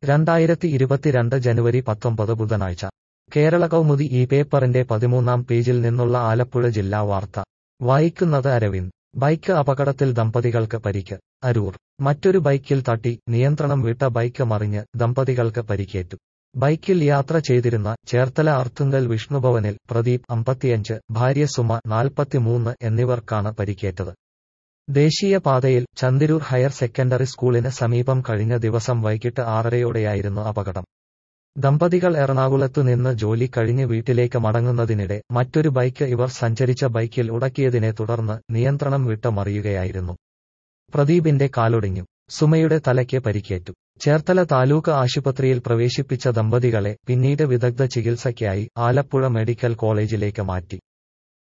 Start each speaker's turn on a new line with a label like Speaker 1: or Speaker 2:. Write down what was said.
Speaker 1: രണ്ടായിരത്തി ഇരുപത്തിരണ്ട് ജനുവരി പത്തൊമ്പത് ബുധനാഴ്ച കേരള കൗമുദി ഈ പേപ്പറിന്റെ പതിമൂന്നാം പേജിൽ നിന്നുള്ള ആലപ്പുഴ ജില്ലാ വാർത്ത വായിക്കുന്നത് അരവിന്ദ് ബൈക്ക് അപകടത്തിൽ ദമ്പതികൾക്ക് പരിക്ക് അരൂർ മറ്റൊരു ബൈക്കിൽ തട്ടി നിയന്ത്രണം വിട്ട ബൈക്ക് മറിഞ്ഞ് ദമ്പതികൾക്ക് പരിക്കേറ്റു ബൈക്കിൽ യാത്ര ചെയ്തിരുന്ന ചേർത്തല അർത്തുങ്കൽ വിഷ്ണുഭവനിൽ പ്രദീപ് അമ്പത്തിയഞ്ച് ഭാര്യ സുമ നാൽപ്പത്തിമൂന്ന് എന്നിവർക്കാണ് പരിക്കേറ്റത് ദേശീയപാതയിൽ ചന്ദിരൂർ ഹയർ സെക്കൻഡറി സ്കൂളിന് സമീപം കഴിഞ്ഞ ദിവസം വൈകിട്ട് ആറരയോടെയായിരുന്നു അപകടം ദമ്പതികൾ എറണാകുളത്തു നിന്ന് ജോലി കഴിഞ്ഞ് വീട്ടിലേക്ക് മടങ്ങുന്നതിനിടെ മറ്റൊരു ബൈക്ക് ഇവർ സഞ്ചരിച്ച ബൈക്കിൽ ഉടക്കിയതിനെ തുടർന്ന് നിയന്ത്രണം വിട്ട് മറിയുകയായിരുന്നു പ്രദീപിന്റെ കാലൊടിഞ്ഞു സുമയുടെ തലയ്ക്ക് പരിക്കേറ്റു ചേർത്തല താലൂക്ക് ആശുപത്രിയിൽ പ്രവേശിപ്പിച്ച ദമ്പതികളെ പിന്നീട് വിദഗ്ധ ചികിത്സയ്ക്കായി ആലപ്പുഴ മെഡിക്കൽ കോളേജിലേക്ക് മാറ്റി